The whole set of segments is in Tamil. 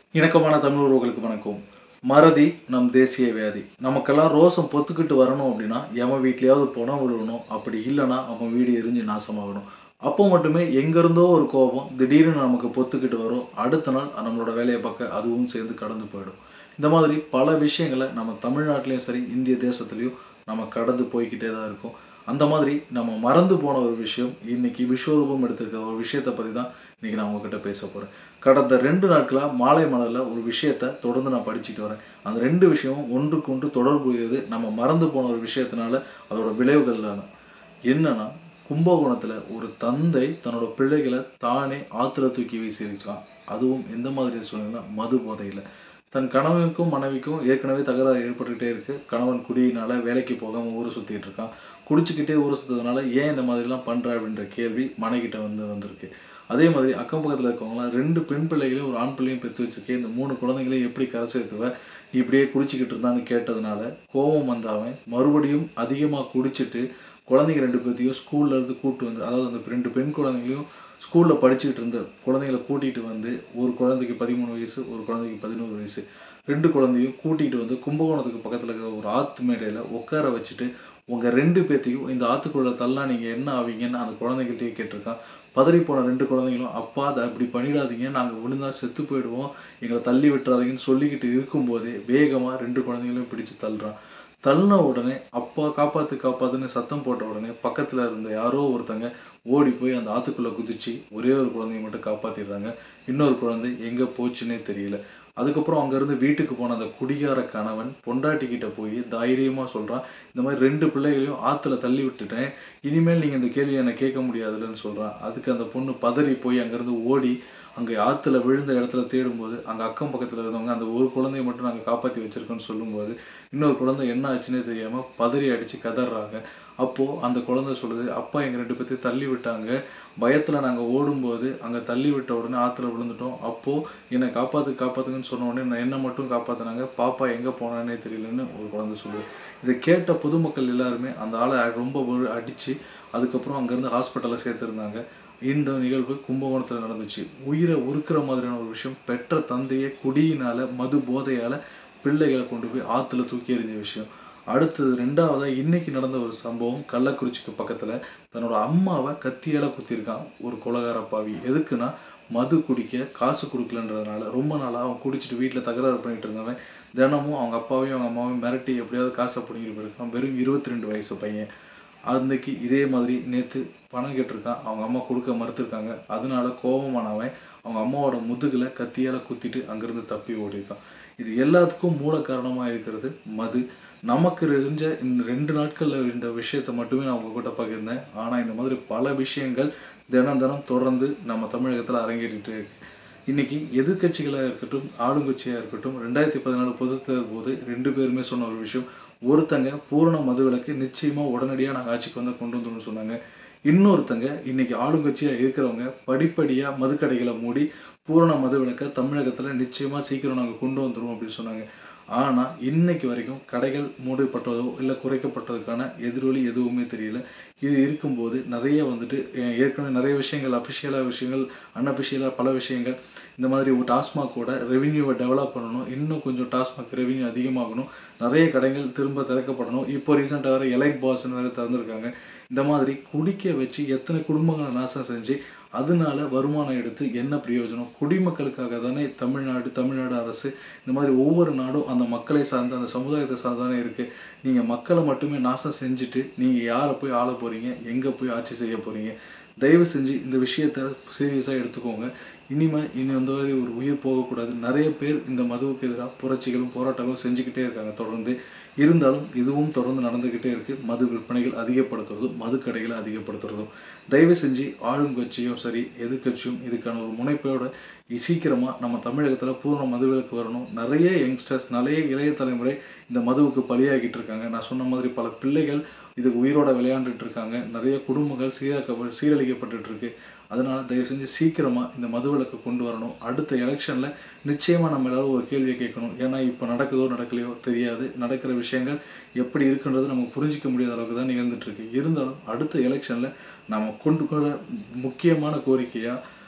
இணக்கமான தமிழ் உறவுகளுக்கு வணக்கம் மறதி நம் தேசிய வியாதி நமக்கெல்லாம் ரோசம் பொத்துக்கிட்டு வரணும் அப்படின்னா எவன் வீட்லயாவது பணம் விழுகணும் அப்படி இல்லைன்னா அவன் வீடு எரிஞ்சு நாசமாகணும் அப்போ மட்டுமே எங்கேருந்தோ ஒரு கோபம் திடீர்னு நமக்கு பொத்துக்கிட்டு வரும் அடுத்த நாள் நம்மளோட வேலையை பார்க்க அதுவும் சேர்ந்து கடந்து போயிடும் இந்த மாதிரி பல விஷயங்களை நம்ம தமிழ்நாட்டிலையும் சரி இந்திய தேசத்துலேயும் நம்ம கடந்து போய்க்கிட்டே தான் இருக்கோம் அந்த மாதிரி நம்ம மறந்து போன ஒரு விஷயம் இன்னைக்கு விஸ்வரூபம் எடுத்திருக்க ஒரு விஷயத்தை பற்றி தான் இன்னைக்கு நான் உங்ககிட்ட பேச போகிறேன் கடந்த ரெண்டு நாட்களாக மாலை மலரில் ஒரு விஷயத்தை தொடர்ந்து நான் படிச்சுட்டு வரேன் அந்த ரெண்டு விஷயமும் ஒன்றுக்கு ஒன்று தொடர்புடையது நம்ம மறந்து போன ஒரு விஷயத்தினால அதோட விளைவுகள்லான என்னன்னா கும்பகோணத்தில் ஒரு தந்தை தன்னோட பிள்ளைகளை தானே ஆற்றுல தூக்கி வீசியிருக்கான் அதுவும் எந்த மாதிரி சூழ்நிலை மது போதையில் தன் கணவனுக்கும் மனைவிக்கும் ஏற்கனவே தகராறு ஏற்பட்டுக்கிட்டே இருக்கு கணவன் குடியினால வேலைக்கு போகாமல் ஊரை சுற்றிட்டு இருக்கான் குடிச்சுக்கிட்டே ஊரை சுற்றுறதுனால ஏன் இந்த மாதிரிலாம் பண்ணுற அப்படின்ற கேள்வி மனைகிட்ட வந்து வந்திருக்கு அதே மாதிரி அக்கம் பக்கத்தில் இருக்கவங்களாம் ரெண்டு பெண் பிள்ளைகளையும் ஒரு ஆண் பிள்ளையும் பெற்று வச்சிருக்கேன் இந்த மூணு குழந்தைங்களையும் எப்படி கரை சேர்த்துவ நீ இப்படியே குடிச்சிக்கிட்டு இருந்தான்னு கேட்டதுனால கோபம் வந்த அவன் மறுபடியும் அதிகமாக குடிச்சிட்டு குழந்தைங்க ரெண்டு பேர்த்தையும் ஸ்கூல்ல இருந்து கூப்பிட்டு வந்து அதாவது அந்த ரெண்டு பெண் குழந்தைங்களையும் ஸ்கூலில் படிச்சுக்கிட்டு இருந்த குழந்தைங்களை கூட்டிகிட்டு வந்து ஒரு குழந்தைக்கு பதிமூணு வயசு ஒரு குழந்தைக்கு பதினோரு வயசு ரெண்டு குழந்தையும் கூட்டிகிட்டு வந்து கும்பகோணத்துக்கு பக்கத்தில் இருக்கிற ஒரு ஆற்று மேடையில் உட்கார வச்சுட்டு உங்கள் ரெண்டு பேர்த்தையும் இந்த ஆற்றுக்குள்ளே தள்ளா நீங்கள் என்ன ஆவீங்கன்னு அந்த குழந்தைகள்கிட்டயே கேட்டிருக்கான் பதறி போன ரெண்டு குழந்தைங்களும் அப்பா அதை அப்படி பண்ணிடாதீங்க நாங்கள் விழுந்தா செத்து போயிடுவோம் எங்களை தள்ளி விட்டுறாதீங்கன்னு சொல்லிக்கிட்டு இருக்கும்போதே வேகமாக ரெண்டு குழந்தைங்களையும் பிடிச்சு தள்ளுறான் தள்ளின உடனே அப்பா காப்பாத்து காப்பாத்துன்னு சத்தம் போட்ட உடனே பக்கத்தில் இருந்த யாரோ ஒருத்தங்க ஓடி போய் அந்த ஆற்றுக்குள்ளே குதிச்சு ஒரே ஒரு குழந்தைய மட்டும் காப்பாற்றிடுறாங்க இன்னொரு குழந்தை எங்கே போச்சுன்னே தெரியல அதுக்கப்புறம் அங்கேருந்து வீட்டுக்கு போன அந்த குடிகார கணவன் பொண்டாட்டிக்கிட்ட போய் தைரியமாக சொல்கிறான் இந்த மாதிரி ரெண்டு பிள்ளைகளையும் ஆற்றுல தள்ளி விட்டுட்டேன் இனிமேல் நீங்கள் இந்த கேள்வியை என்னை கேட்க முடியாதுல்லன்னு சொல்கிறான் அதுக்கு அந்த பொண்ணு பதறி போய் அங்கேருந்து ஓடி அங்கே ஆற்றுல விழுந்த இடத்துல தேடும்போது அங்கே அக்கம் பக்கத்தில் இருந்தவங்க அந்த ஒரு குழந்தைய மட்டும் நாங்கள் காப்பாற்றி வச்சிருக்கோன்னு சொல்லும்போது இன்னொரு குழந்தை என்ன ஆச்சுன்னே தெரியாமல் பதறி அடித்து கதறாங்க அப்போது அந்த குழந்தை சொல்லுது அப்பா எங்கள் ரெண்டு பேர்த்தையும் தள்ளி விட்டாங்க பயத்தில் நாங்கள் ஓடும்போது அங்கே தள்ளி விட்ட உடனே ஆற்றுல விழுந்துட்டோம் அப்போது என்னை காப்பாற்று காப்பாற்றுங்கன்னு சொன்ன உடனே நான் என்னை மட்டும் காப்பாற்றினாங்க பாப்பா எங்கே போனானே தெரியலன்னு ஒரு குழந்தை சொல்லுது இதை கேட்ட பொதுமக்கள் எல்லாருமே அந்த ஆளை ரொம்ப அடித்து அதுக்கப்புறம் அங்கேருந்து ஹாஸ்பிட்டலில் சேர்த்துருந்தாங்க இந்த நிகழ்வு கும்பகோணத்தில் நடந்துச்சு உயிரை உருக்குற மாதிரியான ஒரு விஷயம் பெற்ற தந்தையை குடியினால மது போதையால் பிள்ளைகளை கொண்டு போய் ஆற்றுல தூக்கி எறிஞ்ச விஷயம் அடுத்தது ரெண்டாவதாக இன்னைக்கு நடந்த ஒரு சம்பவம் கள்ளக்குறிச்சிக்கு பக்கத்தில் தன்னோட அம்மாவை கத்தியால் குத்திருக்கான் ஒரு கொலகார பாவி எதுக்குன்னா மது குடிக்க காசு கொடுக்கலன்றதுனால ரொம்ப நாளாக அவன் குடிச்சிட்டு வீட்டில் தகராறு பண்ணிட்டு இருந்தவன் தினமும் அவங்க அப்பாவையும் அவங்க அம்மாவையும் மிரட்டி எப்படியாவது காசை பிடிங்கிட்டு போயிருக்கான் வெறும் இருபத்தி ரெண்டு வயசு பையன் அன்னைக்கு இதே மாதிரி நேற்று பணம் கேட்டிருக்கான் அவங்க அம்மா கொடுக்க மறுத்துருக்காங்க அதனால கோபமானவன் அவங்க அம்மாவோட முதுகில் கத்தியால் குத்திட்டு அங்கேருந்து தப்பி ஓடிருக்கான் இது எல்லாத்துக்கும் மூல காரணமாக இருக்கிறது மது நமக்கு இருந்த இந்த ரெண்டு நாட்களில் இந்த விஷயத்தை மட்டுமே நான் உங்ககிட்ட பகிர்ந்தேன் ஆனால் இந்த மாதிரி பல விஷயங்கள் தினம் தினம் தொடர்ந்து நம்ம தமிழகத்தில் அரங்கேறிட்டு இருக்கு இன்னைக்கு எதிர்கட்சிகளாக இருக்கட்டும் ஆளுங்கட்சியாக இருக்கட்டும் ரெண்டாயிரத்தி பதினாலு பொதுத்தேர்தல் போது ரெண்டு பேருமே சொன்ன ஒரு விஷயம் ஒருத்தங்க பூரண மதுவிலக்கு நிச்சயமாக உடனடியாக நாங்கள் ஆட்சிக்கு வந்தால் கொண்டு வந்துடும் சொன்னாங்க இன்னொருத்தங்க இன்னைக்கு ஆளுங்கட்சியாக இருக்கிறவங்க படிப்படியாக மதுக்கடைகளை மூடி பூரண மதுவிலக்கை தமிழகத்தில் நிச்சயமாக சீக்கிரம் நாங்கள் கொண்டு வந்துடுவோம் அப்படின்னு சொன்னாங்க ஆனால் இன்னைக்கு வரைக்கும் கடைகள் மூடப்பட்டதோ இல்லை குறைக்கப்பட்டதுக்கான எதிரொலி எதுவுமே தெரியல இது இருக்கும்போது நிறைய வந்துட்டு ஏற்கனவே நிறைய விஷயங்கள் அஃபிஷியலாக விஷயங்கள் அன்அஃபிஷியலாக பல விஷயங்கள் இந்த மாதிரி ஒரு டாஸ்மாகோட ரெவின்யூவை டெவலப் பண்ணணும் இன்னும் கொஞ்சம் டாஸ்மாக் ரெவின்யூ அதிகமாகணும் நிறைய கடைகள் திரும்ப திறக்கப்படணும் இப்போ ரீசெண்டாக வேறு எலைட் பாஸ்ன்னு வேறு திறந்துருக்காங்க இந்த மாதிரி குடிக்க வச்சு எத்தனை குடும்பங்களை நாசம் செஞ்சு அதனால வருமானம் எடுத்து என்ன பிரயோஜனம் குடிமக்களுக்காக தானே தமிழ்நாடு தமிழ்நாடு அரசு இந்த மாதிரி ஒவ்வொரு நாடும் அந்த மக்களை சார்ந்து அந்த சமுதாயத்தை சார்ந்து தானே இருக்குது நீங்கள் மக்களை மட்டுமே நாசம் செஞ்சுட்டு நீங்கள் யாரை போய் ஆள போகிறீங்க எங்கே போய் ஆட்சி செய்ய போகிறீங்க தயவு செஞ்சு இந்த விஷயத்த சீரியஸாக எடுத்துக்கோங்க இனிமேல் இனி அந்த மாதிரி ஒரு உயிர் போகக்கூடாது நிறைய பேர் இந்த மதுவுக்கு எதிராக புரட்சிகளும் போராட்டங்களும் செஞ்சுக்கிட்டே இருக்காங்க தொடர்ந்து இருந்தாலும் இதுவும் தொடர்ந்து நடந்துக்கிட்டே இருக்குது மது விற்பனைகள் அதிகப்படுத்துறதும் மது கடைகளை அதிகப்படுத்துறதும் தயவு செஞ்சு ஆளுங்கட்சியும் சரி எதிர்கட்சியும் இதுக்கான ஒரு முனைப்போட சீக்கிரமாக நம்ம தமிழகத்தில் பூர்ண மதுவிலக்கு வரணும் நிறைய யங்ஸ்டர்ஸ் நிறைய இளைய தலைமுறை இந்த மதுவுக்கு பலியாகிட்டு இருக்காங்க நான் சொன்ன மாதிரி பல பிள்ளைகள் இதுக்கு உயிரோட விளையாண்டுட்டு இருக்காங்க நிறைய குடும்பங்கள் சீராக்க சீரழிக்கப்பட்டு இருக்கு அதனால தயவு செஞ்சு சீக்கிரமாக இந்த மதுவிலக்கு கொண்டு வரணும் அடுத்த எலெக்ஷனில் நிச்சயமாக நம்ம எல்லாரும் ஒரு கேள்வியை கேட்கணும் ஏன்னா இப்போ நடக்குதோ நடக்கலையோ தெரியாது நடக்கிற விஷயங்கள் எப்படி இருக்குன்றது நமக்கு புரிஞ்சிக்க முடியாத அளவுக்கு தான் நிகழ்ந்துட்டு இருக்கு இருந்தாலும் அடுத்த எலெக்ஷனில் நம்ம கொண்டு வர முக்கியமான கோரிக்கையாக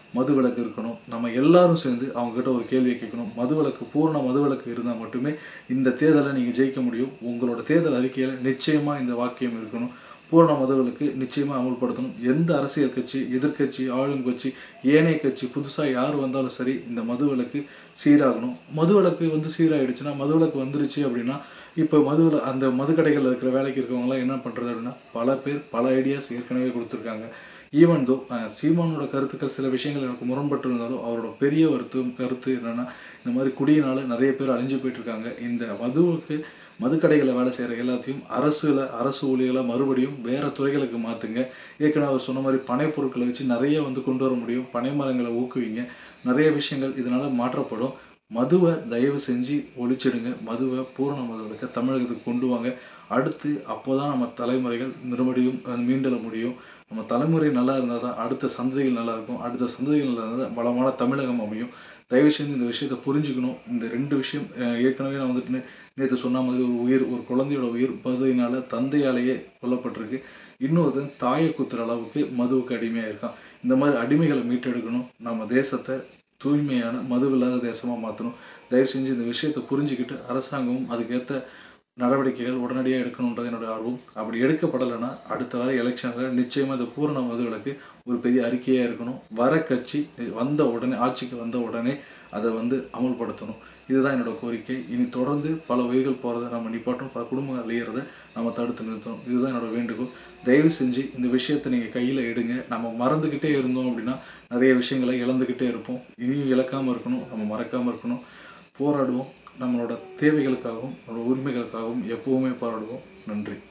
மது விலக்கு இருக்கணும் நம்ம எல்லாரும் சேர்ந்து அவங்ககிட்ட ஒரு கேள்வியை கேட்கணும் மது விலக்கு பூரண மது விலக்கு இருந்தால் மட்டுமே இந்த தேர்தலை நீங்கள் ஜெயிக்க முடியும் உங்களோட தேர்தல் அறிக்கையில் நிச்சயமாக இந்த வாக்கியம் இருக்கணும் பூரண மதுவிலக்கு நிச்சயமாக அமல்படுத்தணும் எந்த அரசியல் கட்சி எதிர்க்கட்சி ஆளுங்கட்சி ஏனைய கட்சி புதுசாக யார் வந்தாலும் சரி இந்த மதுவிலக்கு சீராகணும் மதுவிலக்கு வந்து சீராயிடுச்சுன்னா மதுவிலக்கு வந்துருச்சு அப்படின்னா இப்போ மதுவில் அந்த மதுக்கடைகளில் இருக்கிற வேலைக்கு இருக்கவங்களாம் என்ன பண்ணுறது அப்படின்னா பல பேர் பல ஐடியாஸ் ஏற்கனவே கொடுத்துருக்காங்க ஈவன் தோ சீமானோட கருத்துக்கள் சில விஷயங்கள் எனக்கு முரண்பட்டு இருந்தாலும் அவரோட பெரிய வருத்தம் கருத்து என்னென்னா இந்த மாதிரி குடியினால நிறைய பேர் அழிஞ்சு போயிட்டு இருக்காங்க இந்த மதுவுக்கு மதுக்கடைகளில் வேலை செய்கிற எல்லாத்தையும் அரசுல அரசு ஊழியர்களை மறுபடியும் வேறு துறைகளுக்கு மாற்றுங்க ஏற்கனவே அவர் சொன்ன மாதிரி பனை பொருட்களை வச்சு நிறைய வந்து கொண்டு வர முடியும் பனை மரங்களை ஊக்குவிங்க நிறைய விஷயங்கள் இதனால் மாற்றப்படும் மதுவை தயவு செஞ்சு ஒழிச்சிடுங்க மதுவை பூரண மதுவிலக்க தமிழகத்துக்கு கொண்டு வாங்க அடுத்து அப்போ தான் நம்ம தலைமுறைகள் மறுபடியும் அஹ், மீண்டெழ முடியும் நம்ம தலைமுறை நல்லா இருந்தால் தான் அடுத்த சந்ததிகள் நல்லா இருக்கும் அடுத்த சந்ததிகள் நல்லா இருந்தால் வளமான தமிழகம் அமையும் தயவு செஞ்சு இந்த விஷயத்தை புரிஞ்சுக்கணும் இந்த ரெண்டு விஷயம் அஹ், ஏற்கனவே நான் வந்துட்டு நேற்று சொன்ன மாதிரி ஒரு உயிர் ஒரு குழந்தையோட உயிர் பதுவினால தந்தையாலேயே கொல்லப்பட்டிருக்கு இன்னொருத்தன் தாயை குத்துற அளவுக்கு மதுவுக்கு அடிமையாக இருக்கான் இந்த மாதிரி அடிமைகளை மீட்டெடுக்கணும் நம்ம தேசத்தை தூய்மையான மதுவில்லாத தேசமாக மாற்றணும் தயவு செஞ்சு இந்த விஷயத்தை புரிஞ்சுக்கிட்டு அரசாங்கமும் அதுக்கேற்ற நடவடிக்கைகள் உடனடியாக எடுக்கணுன்றது என்னோட ஆர்வம் அப்படி எடுக்கப்படலைன்னா அடுத்த வர எலெக்ஷனில் நிச்சயமாக இந்த பூரண மதுவிலக்கு ஒரு பெரிய அறிக்கையாக இருக்கணும் வர கட்சி வந்த உடனே ஆட்சிக்கு வந்த உடனே அதை வந்து அமுல்படுத்தணும் இதுதான் என்னோட கோரிக்கை இனி தொடர்ந்து பல உயிர்கள் போகிறத நம்ம நிப்பாட்டும் பல குடும்பங்கள் அழியிறத நம்ம தடுத்து நிறுத்தணும் இதுதான் என்னோட வேண்டுகோள் தயவு செஞ்சு இந்த விஷயத்தை நீங்கள் கையில் எடுங்க நம்ம மறந்துக்கிட்டே இருந்தோம் அப்படின்னா நிறைய விஷயங்களை இழந்துக்கிட்டே இருப்போம் இனியும் இழக்காமல் இருக்கணும் நம்ம மறக்காமல் இருக்கணும் போராடுவோம் நம்மளோட தேவைகளுக்காகவும் நம்மளோட உரிமைகளுக்காகவும் எப்போவுமே போராடுவோம் நன்றி